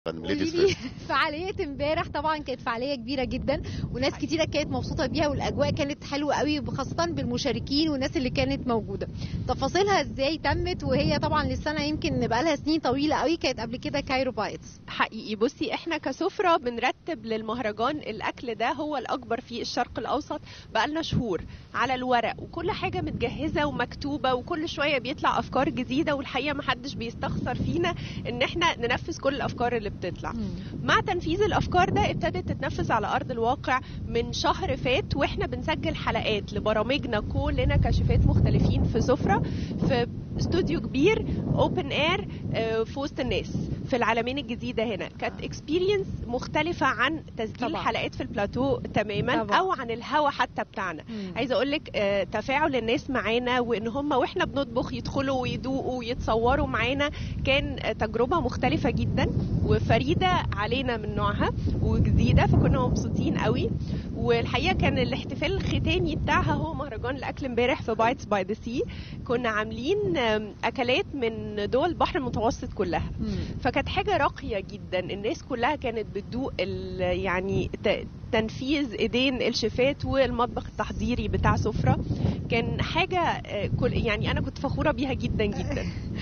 فندم قولي ليديز لي فيرست فعالية امبارح طبعا كانت فعالية كبيرة جدا وناس كتيرة كانت مبسوطة بيها والأجواء كانت حلوة قوي خاصة بالمشاركين والناس اللي كانت موجودة تفاصيلها ازاي تمت وهي طبعا للسنة يمكن بقالها سنين طويلة قوي كانت قبل كده كايرو بايتس حقيقي بصي احنا كسفرة بنرتب للمهرجان الاكل ده هو الاكبر في الشرق الاوسط بقالنا شهور على الورق وكل حاجة متجهزة ومكتوبة وكل شوية بيطلع افكار جديدة والحقيقة محدش بيستخسر فينا ان احنا ننفذ كل الافكار اللي بتطلع مع تنفيذ الافكار ده ابتدت تتنفذ على ارض الواقع من شهر فات واحنا بنسجل حلقات لبرامجنا كلنا كشفات مختلفين في سفرة في استوديو كبير اوبن اير في وسط الناس في العالمين الجديده هنا كانت اكسبيرينس مختلفه عن تسجيل طبعا. طبعا. حلقات في البلاتو تماما طبعا. او عن الهوا حتى بتاعنا مم. عايزه اقول لك آه، تفاعل الناس معانا وان هم واحنا بنطبخ يدخلوا ويدوقوا ويتصوروا معانا كان آه، تجربه مختلفه جدا وفريده علينا من نوعها وجديده فكنا مبسوطين قوي والحقيقه كان الاحتفال الختامي بتاعها هو مهرجان الاكل امبارح في بايتس باي ذا سي كنا عاملين آم، اكلات من دول البحر المتوسط كلها فكانت حاجة راقية جدا الناس كلها كانت بتدوق ال- يعني ت- تنفيذ ايدين الشيفات والمطبخ التحضيري بتاع سفرة كان حاجة آه، كل يعني انا كنت فخورة بيها جدا جدا